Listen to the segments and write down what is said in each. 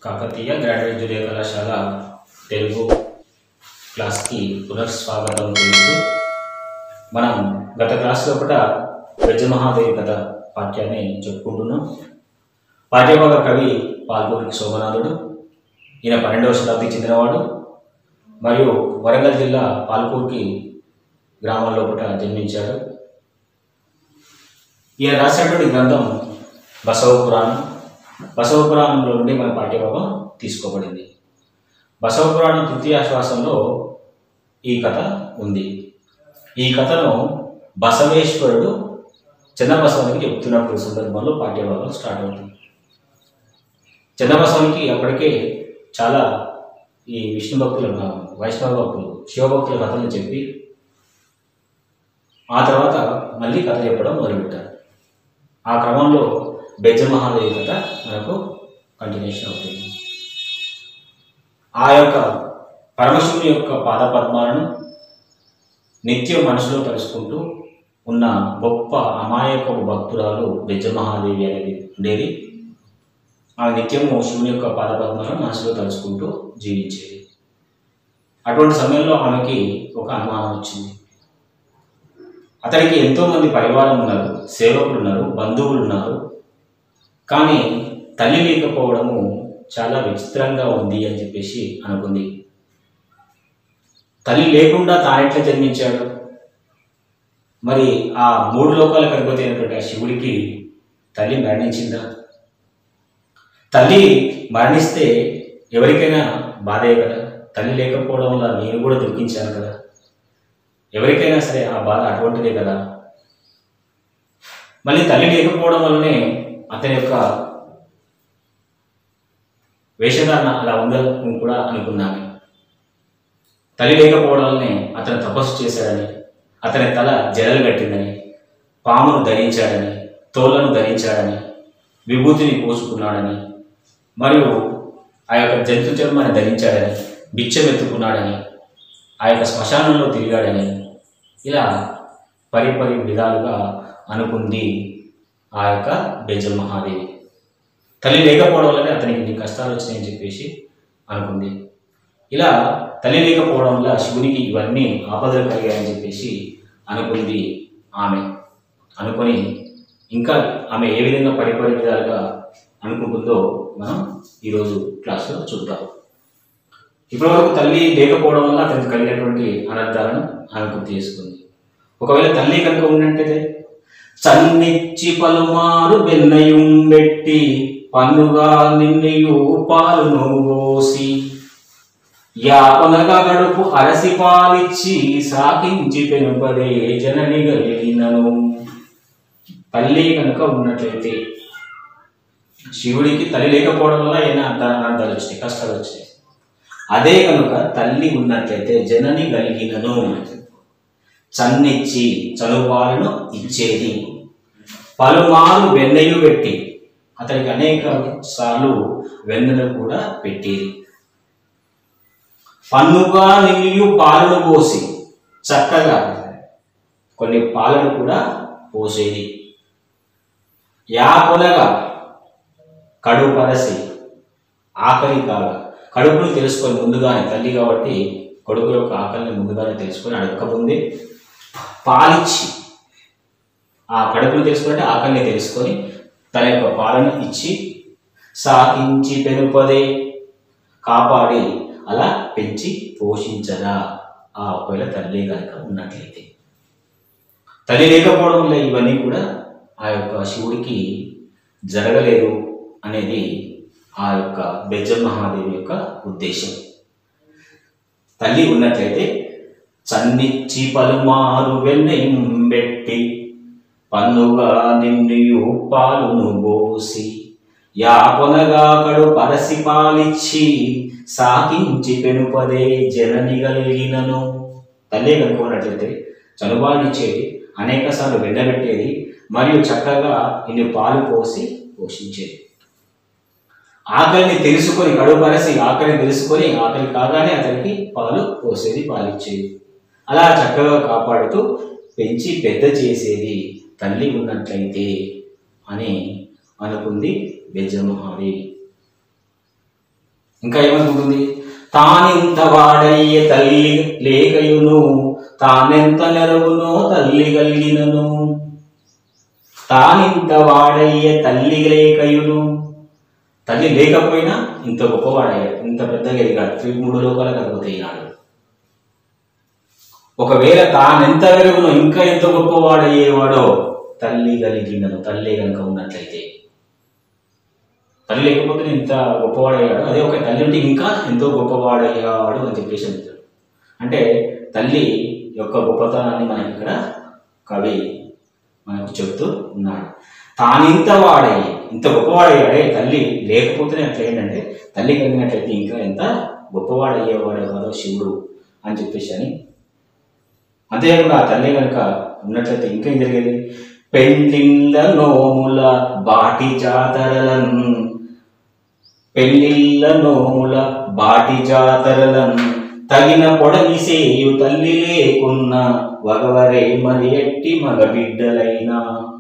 Kakatiya graduate junior కళాశాల తెలుగు క్లాస్కి పునఃస్వాగతం తెలుపుతూ మనం గత క్లాస్ లోపల బ్రజమహాదేవి కథ పాఠ్యాన్ని చెప్పుకుంటున్నాం పాఠ్యభాగ కవి పాల్గొని శోభనాథుడు ఈయన పన్నెండవ శతాబ్దికి చెందినవాడు మరియు వరంగల్ జిల్లా పాల్కూర్కి గ్రామం లోపల జన్మించాడు ఈయన రాసినటువంటి గ్రంథం బసవ పురాణం బసవ పురాణంలో నుండి మన పాఠ్యభాగం తీసుకోబడింది బసవ పురాణం తృతీయాశ్వాసంలో ఈ కథ ఉంది ఈ కథను బసవేశ్వరుడు చిన్నబసవానికి చెప్తున్నప్పుడు సందర్భంలో పాఠ్యభాగం స్టార్ట్ అవుతుంది చిన్నబసవానికి అప్పటికే చాలా ఈ విష్ణు భక్తుల వైష్ణవ భక్తులు శివభక్తుల కథలు చెప్పి ఆ తర్వాత మళ్ళీ కథ చెప్పడం మొదలుపెట్టారు ఆ క్రమంలో బెజ్జమహాదేవి కథ మనకు కంటిన్యూషన్ అవుతుంది ఆ యొక్క పరమశివుని యొక్క పాదపద్మాలను నిత్యం మనసులో తలుచుకుంటూ ఉన్న గొప్ప అమాయకపు భక్తురాలు బెజ్జమహాదేవి అనేది ఉండేది ఆమె నిత్యము శివుని యొక్క పాదపద్మాలను మనసులో తలుచుకుంటూ జీవించేది అటువంటి సమయంలో ఆమెకి ఒక అనుమానం వచ్చింది అతనికి ఎంతోమంది పరివారం ఉన్నారు సేవకులు ఉన్నారు బంధువులు ఉన్నారు కానీ తల్లి లేకపోవడము చాలా విచిత్రంగా ఉంది అని చెప్పేసి అనుకుంది తల్లి లేకుండా తానెట్లా జన్మించాడు మరి ఆ మూడు లోకాలకు అధిపతి అయినటువంటి ఆ శివుడికి తల్లి మరణించిందా తల్లి మరణిస్తే ఎవరికైనా బాధే కదా తల్లి లేకపోవడం వల్ల నేను కూడా దుఃఖించాను కదా ఎవరికైనా సరే ఆ బాధ అటువంటిదే కదా మళ్ళీ తల్లి లేకపోవడం వల్లనే అతని యొక్క వేషధారణ అలా ఉందని కూడా అనుకున్నాను తల్లి లేకపోవడం వల్లనే అతను తపస్సు చేశాడని అతని తల జడలు కట్టిందని పామును ధరించాడని తోళ్లను ధరించాడని విభూతిని పోసుకున్నాడని మరియు ఆ యొక్క జంతు చర్మాన్ని ధరించాడని బిచ్చం ఎత్తుకున్నాడని ఆ యొక్క శ్మశానంలో తిరిగాడని ఇలా పరిపరి విధాలుగా అనుకుంది ఆ యొక్క బెజల్ మహాదేవి తల్లి లేకపోవడం వల్లనే అతనికి ఇన్ని కష్టాలు వచ్చినాయని చెప్పేసి అనుకుంది ఇలా తల్లి లేకపోవడం వల్ల శివునికి ఇవన్నీ ఆపదలు కలిగాయని చెప్పేసి అనుకుంది ఆమె అనుకొని ఇంకా ఆమె ఏ విధంగా పరిపరి విధాలుగా అనుకుంటుందో మనం ఈరోజు క్లాస్లో చూద్దాం ఇప్పటివరకు తల్లి లేకపోవడం వల్ల అతనికి కలిగినటువంటి అనర్థాలను ఆమె గుర్తు చేసుకుంది ఒకవేళ తల్లి కనుక ఉన్నట్టయితే చన్నిచ్చి పలుమారు వెన్నయుం పెట్టి పన్నుగా నిన్నయు పాలును పోసి యాపనగా గడుపు అరసి పాలిచ్చి సాకించి పెనుపదే జనని కలిగినను తల్లి కనుక ఉన్నట్లయితే శివుడికి తల్లి లేకపోవడం వల్ల ఏమైనా అర్థాలు వచ్చినాయి కష్టాలు వచ్చినాయి అదే కనుక తల్లి ఉన్నట్లయితే జనని కలిగినను చన్నిచ్చి చనుపాలను ఇచ్చేది పలుమారు వెన్నెయు పెట్టి అతనికి అనేక సార్లు వెన్నెను కూడా పెట్టేది పన్నుగా నిన్ను పాలను పోసి చక్కగా కొన్ని పాలను కూడా పోసేది యాపనగా కడు పరసి ఆకలి కాగా కడుపును తెలుసుకొని ముందుగానే తల్లి కాబట్టి కొడుకు యొక్క ఆకలిని ముందుగానే తెలుసుకొని అడగకముందే పాలిచ్చి ఆ కడుపును తెలుసుకుంటే ఆకలిని తెలుసుకొని తన యొక్క పాలను ఇచ్చి సాకించి పెనుపదే కాపాడి అలా పెంచి పోషించరా ఆ ఒకవేళ తల్లి కనుక ఉన్నట్లయితే తల్లి లేకపోవడం వల్ల ఇవన్నీ కూడా ఆ యొక్క శివుడికి జరగలేదు అనేది ఆ యొక్క బెజ్జం మహాదేవి యొక్క ఉద్దేశం తల్లి ఉన్నట్లయితే చన్నిచ్చి పలుమారు వెన్నెంబెట్టి పన్నుగా నిన్ను పాలును పోసి యాపనగా కడు పరసి పాలిచ్చి సాకించి పెనుపదే జనని కలిగినను తల్లి కనుక్కున్నట్లయితే చనుబాలిచ్చేది అనేక సార్లు వెండబెట్టేది మరియు చక్కగా ఇన్ని పాలు పోసి పోషించేది ఆకలిని తెలుసుకొని కడుపరసి ఆకలిని తెలుసుకొని ఆకలి కాగానే అతనికి పాలు పోసేది పాలిచ్చేది అలా చక్కగా కాపాడుతూ పెంచి పెద్ద చేసేది తల్లి ఉన్నట్లయితే అని అనుకుంది బెజ్జమహాదేవి ఇంకా ఏమనుకుంటుంది తానింత వాడయ్యే తల్లి లేకయును తానెంత నెరవునో తల్లి కలిగినను తానింత వాడయ్యే తల్లి లేకయును తల్లి లేకపోయినా ఇంత గొప్పవాడయ్యాడు ఇంత పెద్దగా ఎదిగాడు త్రి మూడు లోకాల కలుగుతాయి ఈనాడు ఒకవేళ తానెంత వెలుగునో ఇంకా ఎంత గొప్పవాడయ్యేవాడో తల్లి కలిగినను తల్లి కనుక ఉన్నట్లయితే తల్లి లేకపోతే ఇంత గొప్పవాడయ్యాడు అదే ఒక తల్లి ఉంటే ఇంకా ఎంతో గొప్పవాడయ్యాడు అని చెప్పేసి అంటాడు అంటే తల్లి యొక్క గొప్పతనాన్ని మనకి ఇక్కడ కవి మనకు చెప్తూ ఉన్నాడు తానింత వాడయ్యి ఇంత గొప్పవాడయ్యాడే తల్లి లేకపోతేనే అట్లా ఏంటంటే తల్లి కలిగినట్లయితే ఇంకా ఎంత గొప్పవాడయ్యేవాడే కాదో శివుడు అని చెప్పేసి అని అంతేకాకుండా ఆ తల్లి కనుక ఉన్నట్లయితే ఇంకా ఏం జరిగేది పెళ్ళిళ్ళ నోముల బాటి జాతరలన్ పెళ్ళిళ్ళ నోముల బాటి జాతరలన్ తగిన పొడవి సేయు తల్లి లేకున్న వగవరే మరి ఎట్టి మగ బిడ్డలైనా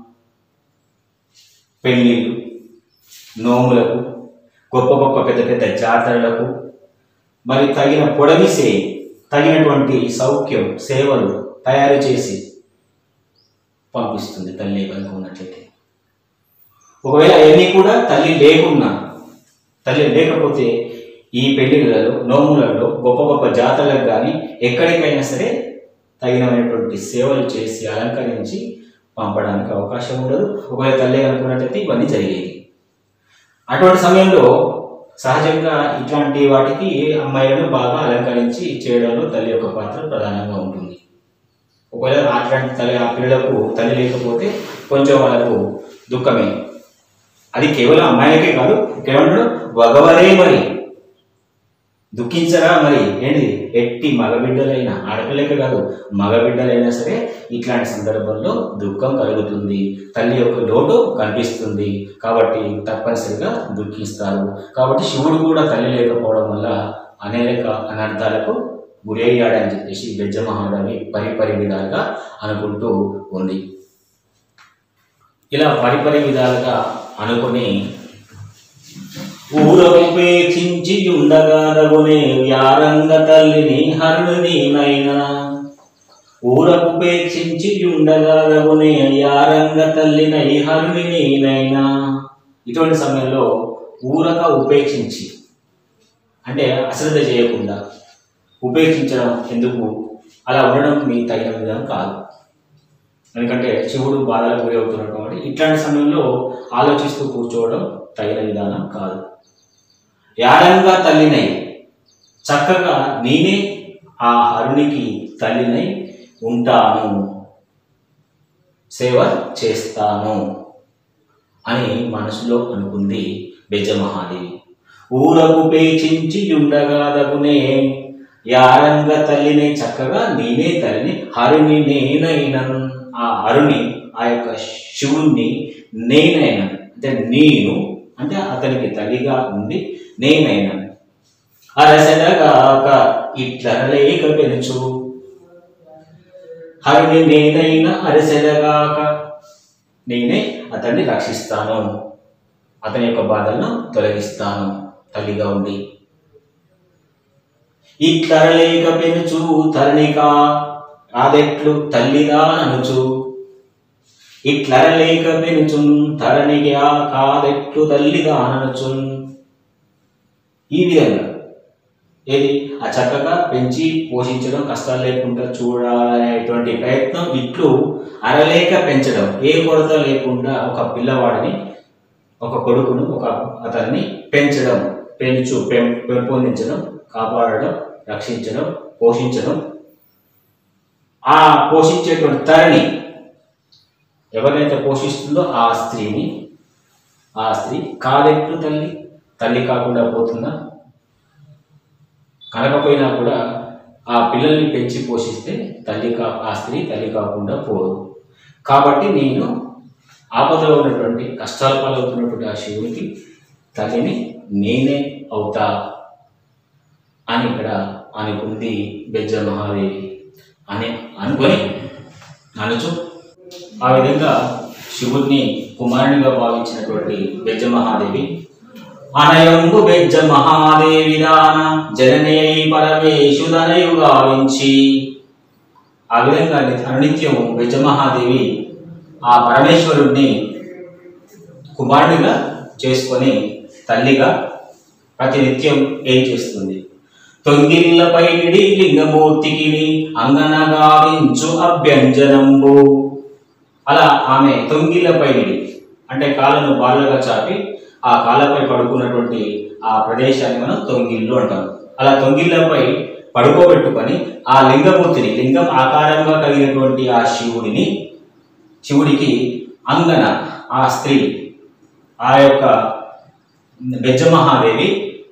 పెళ్ళిళ్ళు నోములకు గొప్ప గొప్ప పెద్ద పెద్ద జాతరలకు మరి తగిన పొడవి సేయి తగినటువంటి సౌఖ్యం సేవలు తయారు చేసి పంపిస్తుంది తల్లి కనుక ఉన్నట్లయితే ఒకవేళ అవన్నీ కూడా తల్లి లేకున్నా తల్లి లేకపోతే ఈ పెళ్లిళ్ళలో నోములలో గొప్ప గొప్ప జాతరలకు కానీ ఎక్కడికైనా సరే తగినమైనటువంటి సేవలు చేసి అలంకరించి పంపడానికి అవకాశం ఉండదు ఒకవేళ తల్లి అనుకున్నట్లయితే ఇవన్నీ జరిగేది అటువంటి సమయంలో సహజంగా ఇట్లాంటి వాటికి అమ్మాయిలను బాగా అలంకరించి చేయడంలో తల్లి యొక్క పాత్ర ప్రధానంగా ఉంటుంది ఒకవేళ అట్లాంటి తల్లి ఆ పిల్లలకు తల్లి లేకపోతే కొంచెం వాళ్ళకు దుఃఖమే అది కేవలం అమ్మాయిలకే కాదు కేవలం వగవరే మరి దుఃఖించరా మరి ఏంటి ఎట్టి మగబిడ్డలైనా ఆడపిల్లకే కాదు మగబిడ్డలైనా సరే ఇట్లాంటి సందర్భంలో దుఃఖం కలుగుతుంది తల్లి యొక్క లోటు కనిపిస్తుంది కాబట్టి తప్పనిసరిగా దుఃఖిస్తారు కాబట్టి శివుడు కూడా తల్లి లేకపోవడం వల్ల అనేక అనర్థాలకు గురయ్యాడని చెప్పేసి బెజ్జ మహారావి పరిపరి విధాలుగా అనుకుంటూ ఉంది ఇలా పరిపరి విధాలుగా అనుకుని ఊరపేక్షించి ఉండగాదగునే వ్యారంగ తల్లిని హరుని నైనా ఊరపేక్షించి ఉండగాదగునే యారంగ తల్లినై హరుని నైనా ఇటువంటి సమయంలో ఊరక ఉపేక్షించి అంటే అశ్రద్ధ చేయకుండా ఉపేక్షించడం ఎందుకు అలా ఉండడం మీ తగిన విధానం కాదు ఎందుకంటే శివుడు బాధలకు గురి అవుతున్నాడు కాబట్టి ఇట్లాంటి సమయంలో ఆలోచిస్తూ కూర్చోవడం తగిన విధానం కాదు యాడంగా తల్లినై చక్కగా నేనే ఆ హరునికి తల్లినై ఉంటాను సేవ చేస్తాను అని మనసులో అనుకుంది బెజమహాదేవి ఊరకు పేచించి ఉండగాదగునే యారంగ తల్లిని చక్కగా నేనే తల్లిని హరుని నేనైనను ఆ హరుని ఆ యొక్క శివుణ్ణి నేనైనను అంటే నేను అంటే అతనికి తల్లిగా ఉండి నేనైనను అరసనగాక ఇట్లనలేక పెనుచు హరుని నేనైనా అరసెలగాక నేనే అతన్ని రక్షిస్తాను అతని యొక్క బాధలను తొలగిస్తాను తల్లిగా ఉండి ఈ తరలేక పెనుచు తరణికా ఆదెట్లు తల్లిదా అనుచు ఇట్లరలేక పెనుచున్ తరణిగా కాదెట్లు తల్లిదా అనచున్ ఈ విధంగా ఏది ఆ చక్కగా పెంచి పోషించడం కష్టాలు లేకుండా చూడాలనేటువంటి ప్రయత్నం ఇట్లు అరలేక పెంచడం ఏ కొరత లేకుండా ఒక పిల్లవాడిని ఒక కొడుకును ఒక అతన్ని పెంచడం పెంచు పెం పెంపొందించడం కాపాడడం రక్షించడం పోషించడం ఆ పోషించేటువంటి తరణి ఎవరైతే పోషిస్తుందో ఆ స్త్రీని ఆ స్త్రీ కాదెట్లు తల్లి తల్లి కాకుండా పోతుందా కనకపోయినా కూడా ఆ పిల్లల్ని పెంచి పోషిస్తే తల్లి కా ఆ స్త్రీ తల్లి కాకుండా పోదు కాబట్టి నేను ఆపదలో ఉన్నటువంటి కష్టాల పాలవుతున్నటువంటి ఆ శివునికి తల్లిని నేనే అవుతా అని ఇక్కడ అనుకుంది బెజ్జ మహాదేవి అని అనుకొని అనుచు ఆ విధంగా శివుడిని కుమారునిగా భావించినటువంటి బెజ్జ మహాదేవి అనయంబు బెజ్జ మహాదేవిదాన జననేయి పరమేశుదనయు గావించి ఆ విధంగా అనునిత్యము బెజ్జ మహాదేవి ఆ పరమేశ్వరుణ్ణి కుమారుడిగా చేసుకొని తల్లిగా ప్రతినిత్యం ఏం చేస్తుంది తొంగిళ్ళపై నిడి లింగమూర్తికి అంగనగావించు అభ్యంజనంబు అలా ఆమె తొంగిళ్ళపై నిడి అంటే కాళ్ళను బాలుగా చాపి ఆ కాళ్ళపై పడుకున్నటువంటి ఆ ప్రదేశాన్ని మనం తొంగిళ్ళు అంటాం అలా తొంగిళ్ళపై పడుకోబెట్టుకొని ఆ లింగమూర్తిని లింగం ఆకారంగా కలిగినటువంటి ఆ శివుడిని శివుడికి అంగన ఆ స్త్రీ ఆ యొక్క బెజ్జమహాదేవి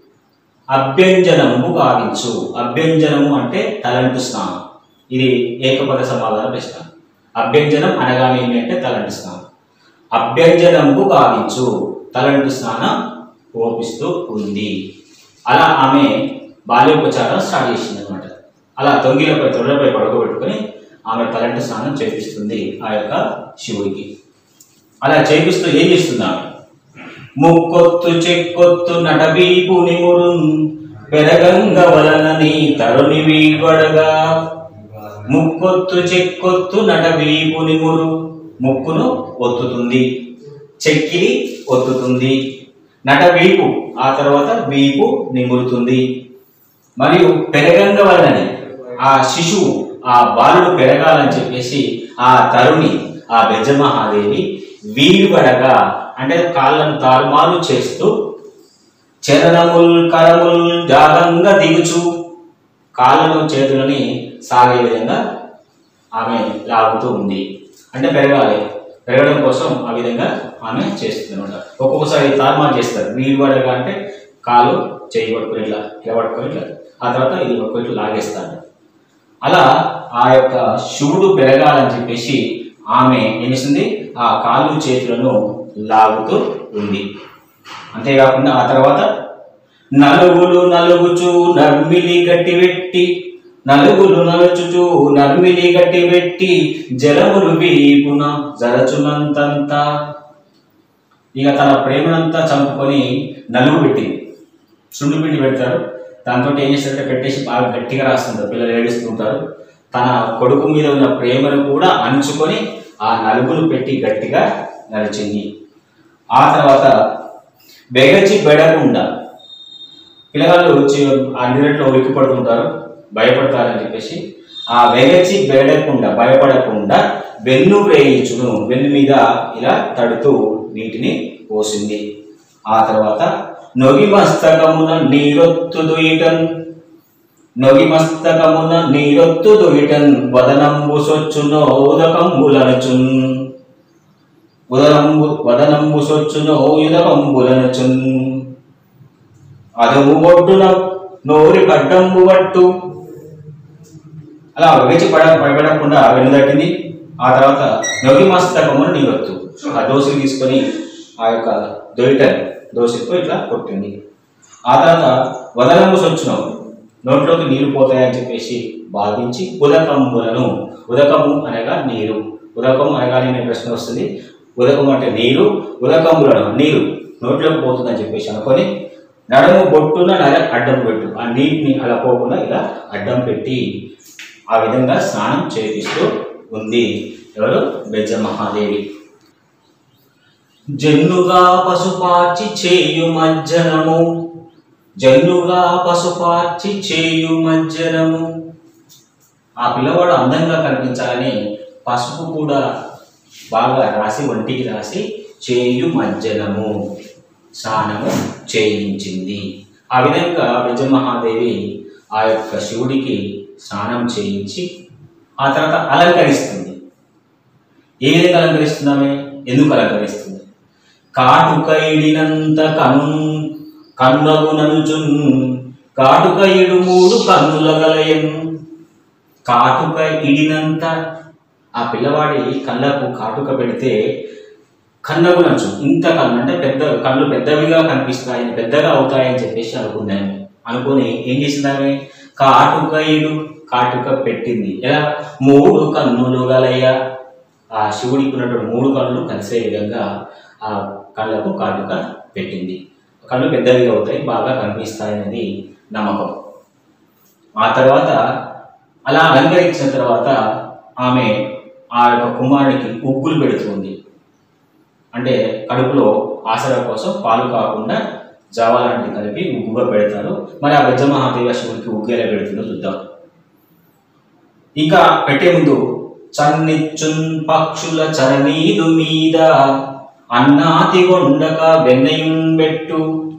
అభ్యంజనము గావించు అభ్యంజనము అంటే తలంటు స్నానం ఇది ఏకపద సమాధాన ప్రశ్న అభ్యంజనం అనగానేమి అంటే తలంటు స్నానం అభ్యంజనము గావించు తలంటు స్నానం ఓపిస్తూ ఉంది అలా ఆమె బాల్యోపచారం స్టార్ట్ చేసింది అనమాట అలా తొంగిలపై తొడలపై పడుకోబెట్టుకొని ఆమె తలంటు స్నానం చేపిస్తుంది ఆ యొక్క శివుడికి అలా చేపిస్తూ ఏం చేస్తుంది ఆమె ముక్కొత్తు చెక్కొత్తు నటవీపు నిమురున్ పెరగంగ వలనని తరుణి వీడ్వడగా ముక్కొత్తు చెక్కొత్తు నటవీపు నిమురు ముక్కును ఒత్తుతుంది చెక్కిలి ఒత్తుతుంది నట వీపు ఆ తర్వాత వీపు నిమురుతుంది మరియు పెరగంగ వలనని ఆ శిశువు ఆ బాలుడు పెరగాలని చెప్పేసి ఆ తరుణి ఆ బెజమహాదేవి వీడుబడగా అంటే కాళ్ళను తారుమారు చేస్తూ చరణముల్ కరముల్ జాగంగా దిగుచు కాళ్ళను చేతులని సాగే విధంగా ఆమె లాగుతూ ఉంది అంటే పెరగాలి పెరగడం కోసం ఆ విధంగా ఆమె చేస్తుంది అనమాట ఒక్కొక్కసారి తారుమారు చేస్తారు వీడుబడగా అంటే కాలు చేయి పట్టుకొని ఇట్లా ఇలా పట్టుకొని ఇట్లా ఆ తర్వాత ఇది పట్టుకొని ఇట్లా లాగేస్తాడు అలా ఆ యొక్క శివుడు పెరగాలని చెప్పేసి ఆమె ఏం చేసింది ఆ కాళ్ళు చేతులను లాగుతూ ఉంది అంతేకాకుండా ఆ తర్వాత నలుగులు నలుగుచు నర్మిలి గట్టి పెట్టి నలుగులు నలుచుచు నర్మిలి గట్టి పెట్టి జలములు వీపున జరచునంతంత ఇక తన ప్రేమనంతా చంపుకొని నలుగు పెట్టింది సుండు పిండి పెడతారు దాంతో ఏం చేస్తారంటే పెట్టేసి బాగా గట్టిగా రాస్తుంటారు పిల్లలు ఏడుస్తూ ఉంటారు తన కొడుకు మీద ఉన్న ప్రేమను కూడా అంచుకొని ఆ నలుగులు పెట్టి గట్టిగా నడిచింది ఆ తర్వాత బెగచి బెడకుండా పిల్లగాళ్ళు చి- ఆ నీళ్ళలో ఉలిక్కి పడుతుంటారు భయపడతారని చెప్పేసి ఆ వెగచి బెడకుండా భయపడకుండా వెన్ను వేయించును వెన్ను మీద ఇలా తడుతూ నీటిని పోసింది ఆ తర్వాత నొగి మస్తకమున నీరొత్తు దుయిటన్ నొగి మస్తకమున నీరొత్తు దుయిటన్ వదనంబు సొచ్చునో ఉదకంబులనుచున్ ఉదనంబు వదనంబు సొచ్చునో యుదకంబులనుచున్ అదము ఒడ్డున నోరి కడ్డంబు పట్టు అలా వేచి పడ భయపడకుండా వెనుదట్టింది ఆ తర్వాత నొగి మస్తకమును నీరొత్తు ఆ దోశలు తీసుకొని ఆ యొక్క దొరిటని దోశతో ఇట్లా కొట్టింది ఆ తర్వాత వదలము సొచ్చును నోట్లోకి నీళ్లు పోతాయని చెప్పేసి భావించి ఉదకంబులను ఉదకము అనగా నీరు ఉదకము అనగానే నేను ప్రశ్న వస్తుంది ఉదకము అంటే నీరు ఉదకంబులను నీరు నోట్లోకి పోతుందని చెప్పేసి అనుకొని నడుము బొట్టున నర అడ్డం పెట్టు ఆ నీటిని అలా పోకుండా ఇలా అడ్డం పెట్టి ఆ విధంగా స్నానం చేపిస్తూ ఉంది ఎవరు బెజ్జ మహాదేవి జన్నుగా పశుపార్చి చేయు మజ్జనము జన్నుగా పశుపార్చి చేయు మజ్జనము ఆ పిల్లవాడు అందంగా కనిపించాలని పసుపు కూడా బాగా రాసి ఒంటికి రాసి చేయు మజ్జనము స్నానము చేయించింది ఆ విధంగా విజయమహాదేవి ఆ యొక్క శివుడికి స్నానం చేయించి ఆ తర్వాత అలంకరిస్తుంది ఏ విధంగా అలంకరిస్తున్నామే ఎందుకు అలంకరిస్తుంది కాటుకైడినంత కను కన్నగుననుచున్ కాటుకయుడు మూడు కన్నుల గలయన్ కాటుక ఇడినంత ఆ పిల్లవాడి కళ్ళకు కాటుక పెడితే కన్నగునచ్చు ఇంత కన్ను అంటే పెద్ద కళ్ళు పెద్దవిగా కనిపిస్తాయి పెద్దగా అవుతాయని చెప్పేసి అనుకున్నాను అనుకుని ఏం చేసింది ఆమె కాటుకయుడు కాటుక పెట్టింది ఎలా మూడు కన్నులు గలయ్య ఆ శివుడికి ఉన్నటువంటి మూడు కన్నులు కలిసే విధంగా ఆ కళ్ళకు కాటుక పెట్టింది కళ్ళు పెద్దవిగా అవుతాయి బాగా కనిపిస్తాయి అనేది నమ్మకం ఆ తర్వాత అలా అలంకరించిన తర్వాత ఆమె ఆ యొక్క కుమారుడికి ఉగ్గులు పెడుతుంది అంటే కడుపులో ఆసరా కోసం పాలు కాకుండా జావా లాంటివి కలిపి ఉగ్గుగా పెడతారు మరి ఆ బెజ్జ మహాదేవ శివుడికి ఉగ్గు ఎలా పెడుతుందో చూద్దాం ఇంకా పెట్టే ముందు చన్నిచ్చున్ పక్షుల చరణీదు మీద అన్నాతి కొండక వెన్నయున్ పెట్టు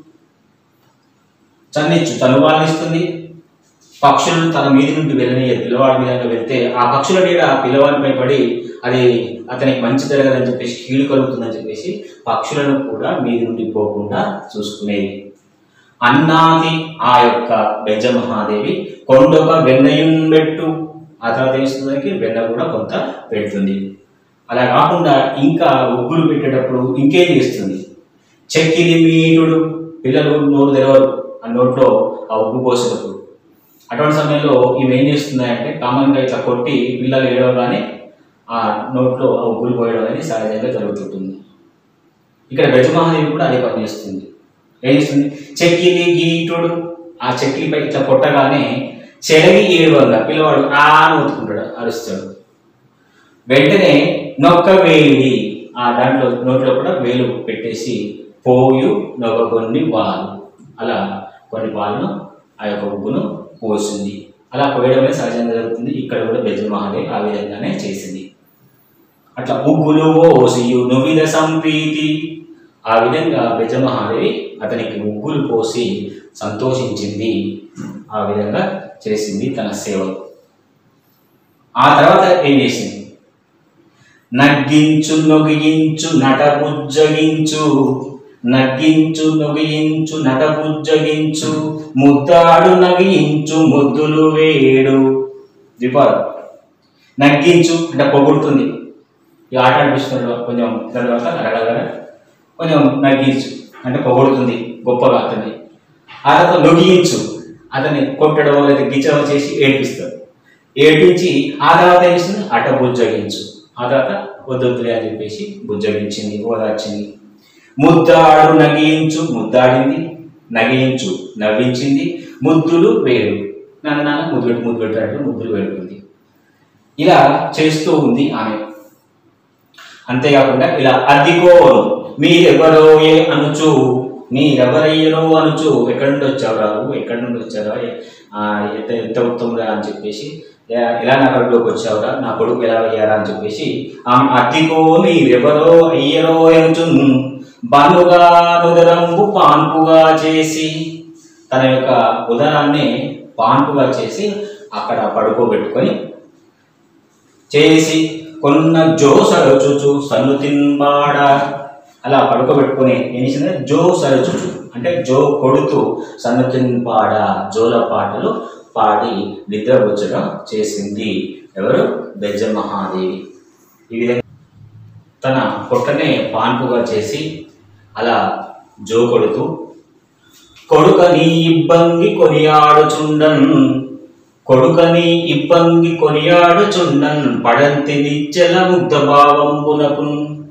చన్నిచ్చు తనువాలను ఇస్తుంది పక్షులు తన మీది నుండి వెళ్ళని పిల్లవాడి మీద వెళ్తే ఆ పక్షుల నీడ ఆ పిల్లవాడిపై పడి అది అతనికి మంచి జరగదని చెప్పేసి కీడు కలుగుతుందని చెప్పేసి పక్షులను కూడా మీది నుండి పోకుండా చూసుకునేది అన్నాది ఆ యొక్క బెజ్జ మహాదేవి కొండొక వెన్నయున్ పెట్టు ఆ తర్వాత ఏమిస్తుందానికి వెన్న కూడా కొంత పెడుతుంది అలా కాకుండా ఇంకా ఉగ్గులు పెట్టేటప్పుడు ఇంకేం చేస్తుంది చెక్కిలి మీటుడు పిల్లలు నోరు తెరవరు ఆ నోట్లో ఆ ఉగ్గు పోసేటప్పుడు అటువంటి సమయంలో ఇవి ఏం చేస్తున్నాయంటే కామన్గా ఇట్లా కొట్టి పిల్లలు ఏడవగానే ఆ నోట్లో ఆ ఉగ్గులు పోయడం అనేది సహజంగా జరుగుతుంటుంది ఇక్కడ బెజమహాదేవి కూడా అదే పని చేస్తుంది ఏం చేస్తుంది చెక్కిలి గీటుడు ఆ చెక్కిలిపై ఇట్లా కొట్టగానే చెలగి ఏడవగా పిల్లవాడు ఆ అని ఒత్తుకుంటాడు అరుస్తాడు వెంటనే నొక్క వేడి ఆ దాంట్లో నోట్లో కూడా వేలు పెట్టేసి పోయు నొక కొన్ని పాలు అలా కొన్ని పాలను ఆ యొక్క ఉగ్గును పోసింది అలా పోయడమే సహజంగా జరుగుతుంది ఇక్కడ కూడా బెజమహాదేవి ఆ విధంగానే చేసింది అట్లా ఉగ్గులు ఓసియు నువిద సంప్రీతి ఆ విధంగా బెజమహాదేవి అతనికి ఉగ్గులు పోసి సంతోషించింది ఆ విధంగా చేసింది తన సేవలు ఆ తర్వాత ఏం చేసింది నగ్గించు నొగియించు నటబుజ్జగించు నగ్గించు నొగియించు నటబుజ్జగించు ముద్దాడు నగియించు ముద్దులు వేడు ద్విపాలు నగ్గించు అంటే పొగుడుతుంది ఈ ఆట అనిపిస్తున్న కొంచెం తర్వాత అడగలగడ కొంచెం నగ్గించు అంటే పొగుడుతుంది గొప్పగా అతన్ని ఆ తర్వాత నొగియించు అతన్ని కొట్టడం లేదా గిచ్చడం చేసి ఏడిపిస్తాడు ఏడిపించి ఆ తర్వాత ఏం చేస్తుంది అట బుజ్జగించు ఆ తర్వాత వద్దొద్దులే అని చెప్పేసి బుజ్జగించింది ఓదార్చింది ముద్దాడు నగించు ముద్దాడింది నగించు నవ్వించింది ముద్దులు వేడు నాన్న నాన్న ముద్దు పెట్టి ముద్దు పెట్టినట్టు ముద్దులు వేడుకుంది ఇలా చేస్తూ ఉంది ఆమె అంతేకాకుండా ఇలా అద్దికోను మీరెవరో ఏ అనుచు మీరెవరయ్యరో అనుచు ఎక్కడి నుండి వచ్చావు రావు ఎక్కడి నుండి వచ్చారా ఎ- ఆ, ఎంత ఎంత ఉత్తమురా అని చెప్పేసి ఎ- ఎలా నా కడుపులోకి వచ్చావురా నా కొడుకు ఎలా అయ్యారా అని చెప్పేసి ఆమె అద్దికో మీరెవరో అయ్యరో అనుచు బనుగా నుదరంబు పాన్పుగా చేసి తన యొక్క ఉదరాన్ని పాన్పుగా చేసి అక్కడ పడుకోబెట్టుకొని చేసి కొన్న జో సరచుచు సన్ను తిన్బాడ అలా పడుకోబెట్టుకుని ఏం చేసిందంటే జో సరచుచు అంటే జో కొడుతూ సన్ను తిన్పాడ జోల పాటలు పాడి నిద్రపుచ్చడం చేసింది ఎవరు బెజ్జ మహాదేవి ఈ విధంగా తన పొట్టనే పాన్పుగా చేసి అలా జో కొడుతూ కొడుకని ఇబ్బంది కొనియాడుచుండన్ కొడుకని ఇబ్బంది కొనియాడుచుండన్ పడంతి నిచ్చల ముగ్ధ భావంబునకు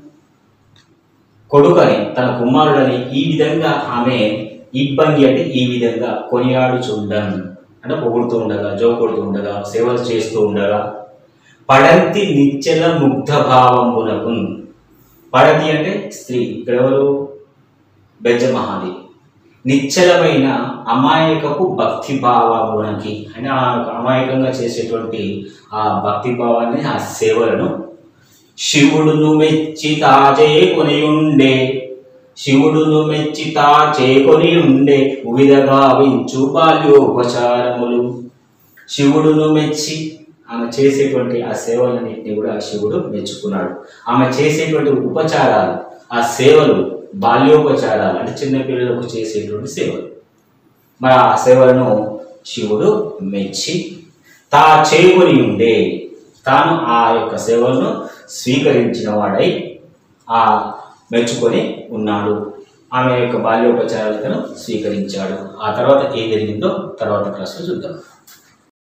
కొడుకని తన కుమారుడని ఈ విధంగా ఆమె ఇబ్బంది అంటే ఈ విధంగా కొనియాడుచుండన్ అంటే పొగుడుతూ ఉండగా జో కొడుతూ ఉండగా సేవలు చేస్తూ ఉండగా పడంతి నిచ్చల ముగ్ధ భావంబునకు పడతి అంటే స్త్రీ ఇక్కడ ఎవరు బెజ్జ మహాదేవి నిశ్చలమైన అమాయకపు భక్తి భావమునకి అంటే ఆ అమాయకంగా చేసేటువంటి ఆ భక్తి భావాన్ని ఆ సేవలను శివుడును మెచ్చి తాజే కొని ఉండే శివుడును మెచ్చి తాచే కొని ఉండే వివిధ గావించు బాల్యోపచారములు శివుడును మెచ్చి ఆమె చేసేటువంటి ఆ సేవలన్నింటినీ కూడా శివుడు మెచ్చుకున్నాడు ఆమె చేసేటువంటి ఉపచారాలు ఆ సేవలు బాల్యోపచారాలు అంటే చిన్న పిల్లలకు చేసేటువంటి సేవలు మరి ఆ సేవలను శివుడు మెచ్చి తా చేకొని ఉండే తాను ఆ యొక్క సేవలను స్వీకరించిన వాడై ఆ మెచ్చుకొని ఉన్నాడు ఆమె యొక్క బాల్యోపచారాలను స్వీకరించాడు ఆ తర్వాత ఏం జరిగిందో తర్వాత క్లాస్లో చూద్దాం